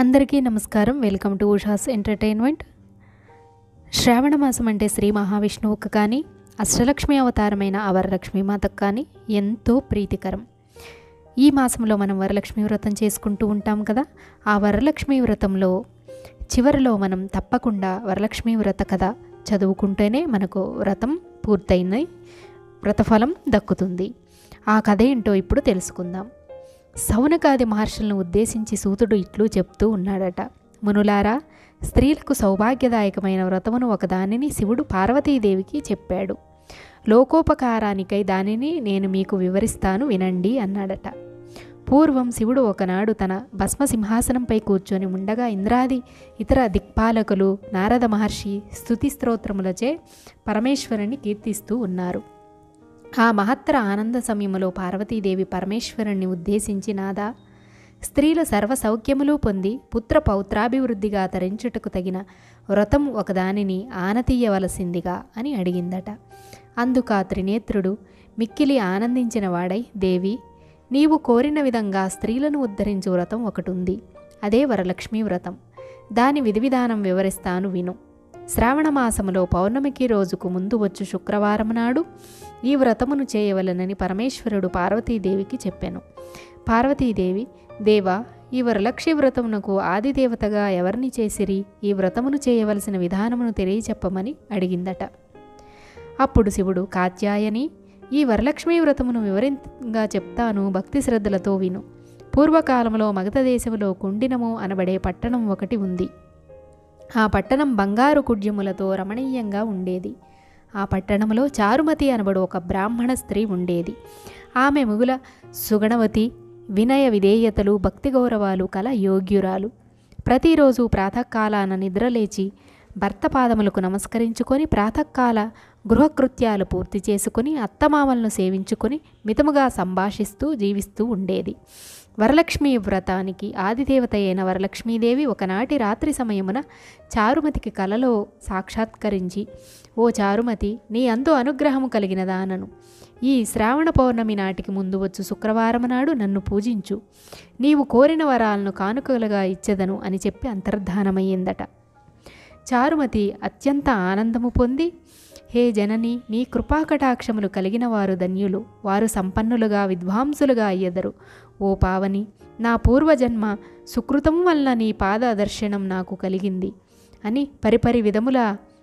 అందరికీ నమస్కారం welcome to Usha's entertainment Shravana మాసం అంటే శ్రీ మహావిష్ణువుకు కానీ అష్టలక్ష్మి అవతారమైన ఆ వరలక్ష్మి మాతకు కానీ ఎంతో ప్రీతికరం ఈ మాసంలో మనం వరలక్ష్మి వ్రతం చేసుకుంటూ ఉంటాం కదా ఆ వరలక్ష్మి వ్రతంలో చివరిలో మనం తప్పకుండా వరలక్ష్మి వ్రత కథ చదువుకుంటేనే మనకు వ్రతం పూర్తయింది వ్రతఫలం దక్కుతుంది ఆ కథ ఏంటో ఇప్పుడు తెలుసుకుందాం సౌనకాది మహర్షులను ఉద్దేశించి సూతుడు ఇట్లు చెప్తూ ఉన్నాడట మునులారా స్త్రీలకు సౌభాగ్యదాయకమైన వ్రతమును ఒకదానిని శివుడు పార్వతీదేవికి చెప్పాడు లోకోపకారానికై దానిని నేను మీకు వివరిస్తాను వినండి అన్నాడట పూర్వం శివుడు ఒకనాడు తన భస్మ సింహాసనంపై కూర్చొని ఉండగా ఇంద్రాది ఇతర దిక్పాలకులు నారద మహర్షి స్తుతి స్తోత్రములచే పరమేశ్వరుని కీర్తిస్తూ ఉన్నారు ఆ మహత్తర ఆనంద సమయములో పార్వతీదేవి పరమేశ్వరుణ్ణి ఉద్దేశించి నాదా స్త్రీలు సర్వ సౌఖ్యములు పొంది పుత్ర పౌత్రాభివృద్ధిగా తరించుటకు తగిన వ్రతం ఒకదానిని ఆనతీయవలసిందిగా అని అడిగిందట అందుకా త్రినేత్రుడు మిక్కిలి ఆనందించిన వాడై దేవి నీవు కోరిన విధంగా స్త్రీలను ఉద్ధరించు వ్రతం ఒకటి ఉంది అదే వరలక్ష్మి వ్రతం దాని విధి విధానం వివరిస్తాను విను శ్రావణ మాసములో పౌర్ణమికి రోజుకు ముందు వచ్చు శుక్రవారం నాడు ఈ వ్రతమును చేయవలనని పరమేశ్వరుడు పార్వతీదేవికి చెప్పాను పార్వతీదేవి దేవా ఈ వరలక్ష్మి వ్రతమునకు ఆదిదేవతగా ఎవరిని చేసిరి ఈ వ్రతమును చేయవలసిన విధానమును తెలియచెప్పమని అడిగిందట అప్పుడు శివుడు కాత్యాయని ఈ వరలక్ష్మీ వ్రతమును వివరంగా చెప్తాను భక్తి శ్రద్ధలతో విను పూర్వకాలంలో మగధ దేశంలో కుండినము అనబడే పట్టణం ఒకటి ఉంది ఆ పట్టణం బంగారు కుడ్యములతో రమణీయంగా ఉండేది ఆ పట్టణంలో చారుమతి అనబడు ఒక బ్రాహ్మణ స్త్రీ ఉండేది ఆమె మిగుల సుగణవతి వినయ విధేయతలు భక్తి గౌరవాలు కల యోగ్యురాలు ప్రతిరోజు ప్రాతకాలాన నిద్రలేచి భర్త పాదములకు నమస్కరించుకొని ప్రాతకాల గృహకృత్యాలు పూర్తి చేసుకొని అత్తమామలను సేవించుకొని మితముగా సంభాషిస్తూ జీవిస్తూ ఉండేది వరలక్ష్మి వ్రతానికి ఆదిదేవత అయిన వరలక్ష్మీదేవి ఒకనాటి రాత్రి సమయమున చారుమతికి కలలో సాక్షాత్కరించి ఓ చారుమతి నీ అందు అనుగ్రహము కలిగిన దానను ఈ శ్రావణ పౌర్ణమి నాటికి ముందు వచ్చు శుక్రవారం నాడు నన్ను పూజించు నీవు కోరిన వరాలను కానుకలుగా ఇచ్చెదను అని చెప్పి అంతర్ధానమయ్యిందట చారుమతి అత్యంత ఆనందము పొంది హే జనని నీ కృపాకటాక్షములు కలిగిన వారు ధన్యులు వారు సంపన్నులుగా విద్వాంసులుగా అయ్యెదరు ఓ పావని నా పూర్వజన్మ సుకృతం వలన నీ పాద దర్శనం నాకు కలిగింది అని పరిపరి విధముల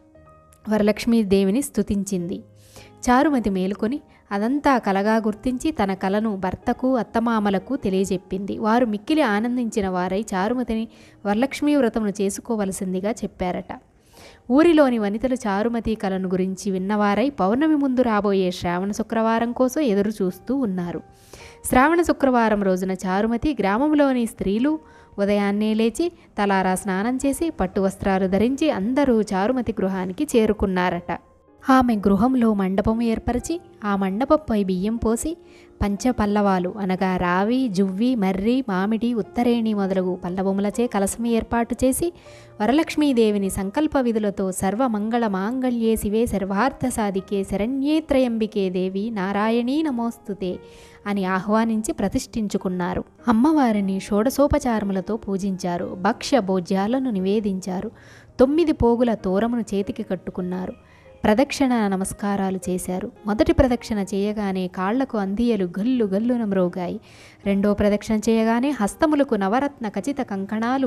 వరలక్ష్మీదేవిని స్తుతించింది చారుమతి మేలుకొని అదంతా కలగా గుర్తించి తన కలను భర్తకు అత్తమామలకు తెలియజెప్పింది వారు మిక్కిలి ఆనందించిన వారై చారుమతిని వరలక్ష్మీ వ్రతమును చేసుకోవలసిందిగా చెప్పారట ఊరిలోని వనితలు చారుమతి కలను గురించి విన్నవారై పౌర్ణమి ముందు రాబోయే శ్రావణ శుక్రవారం కోసం ఎదురు చూస్తూ ఉన్నారు శ్రావణ శుక్రవారం రోజున చారుమతి గ్రామంలోని స్త్రీలు ఉదయాన్నే లేచి తలారా స్నానం చేసి పట్టు వస్త్రాలు ధరించి అందరూ చారుమతి గృహానికి చేరుకున్నారట ఆమె గృహంలో మండపం ఏర్పరిచి ఆ మండపంపై బియ్యం పోసి పంచపల్లవాలు అనగా రావి జువ్వి మర్రి మామిడి ఉత్తరేణి మొదలగు పల్లవములచే కలసం ఏర్పాటు చేసి వరలక్ష్మీదేవిని సంకల్ప విధులతో సర్వమంగళ మాంగళ్యే శివే సర్వార్థ సాధికే శరణ్యే త్రయంబికే దేవి నారాయణీ నమోస్తుతే అని ఆహ్వానించి ప్రతిష్ఠించుకున్నారు అమ్మవారిని షోడసోపచారములతో పూజించారు భక్ష్య భోజ్యాలను నివేదించారు తొమ్మిది పోగుల తోరమును చేతికి కట్టుకున్నారు ప్రదక్షిణ నమస్కారాలు చేశారు మొదటి ప్రదక్షిణ చేయగానే కాళ్లకు అందియలు గల్లు గల్లున మ్రోగాయి రెండో ప్రదక్షిణ చేయగానే హస్తములకు నవరత్న ఖచ్చిత కంకణాలు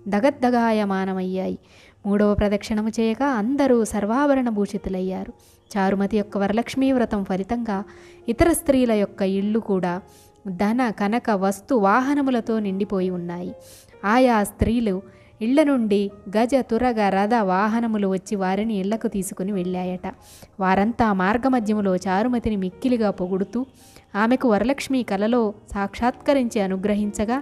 దగద్దగాయమానమయ్యాయి మూడవ ప్రదక్షిణము చేయగా అందరూ సర్వాభరణ భూషితులయ్యారు చారుమతి యొక్క వరలక్ష్మీ వ్రతం ఫలితంగా ఇతర స్త్రీల యొక్క ఇళ్ళు కూడా ధన కనక వస్తు వాహనములతో నిండిపోయి ఉన్నాయి ఆయా స్త్రీలు ఇళ్ల నుండి గజ తురగ రథ వాహనములు వచ్చి వారిని ఇళ్లకు తీసుకుని వెళ్ళాయట వారంతా మార్గమధ్యములో చారుమతిని మిక్కిలిగా పొగుడుతూ ఆమెకు వరలక్ష్మి కలలో సాక్షాత్కరించి అనుగ్రహించగా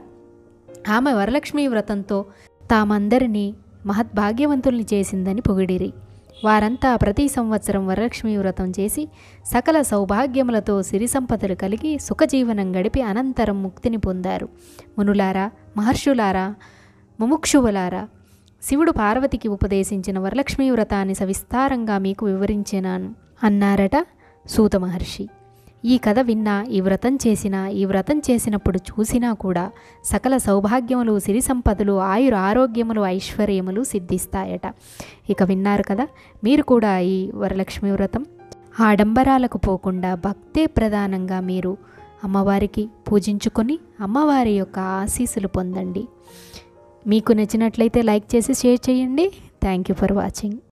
ఆమె వరలక్ష్మి వ్రతంతో తామందరినీ మహద్భాగ్యవంతుల్ని చేసిందని పొగిడిరి వారంతా ప్రతి సంవత్సరం వరలక్ష్మి వ్రతం చేసి సకల సౌభాగ్యములతో సిరి సంపదలు కలిగి సుఖజీవనం గడిపి అనంతరం ముక్తిని పొందారు మునులారా మహర్షులారా ముముక్షువులారా శివుడు పార్వతికి ఉపదేశించిన వరలక్ష్మీ వ్రతాన్ని సవిస్తారంగా మీకు వివరించినాను అన్నారట సూత మహర్షి ఈ కథ విన్నా ఈ వ్రతం చేసినా ఈ వ్రతం చేసినప్పుడు చూసినా కూడా సకల సౌభాగ్యములు సిరి సంపదలు ఆయుర ఆరోగ్యములు ఐశ్వర్యములు సిద్ధిస్తాయట ఇక విన్నారు కదా మీరు కూడా ఈ వరలక్ష్మి వ్రతం ఆడంబరాలకు పోకుండా భక్తే ప్రధానంగా మీరు అమ్మవారికి పూజించుకొని అమ్మవారి యొక్క ఆశీస్సులు పొందండి మీకు నచ్చినట్లయితే లైక్ చేసి షేర్ చేయండి థ్యాంక్ యూ ఫర్ వాచింగ్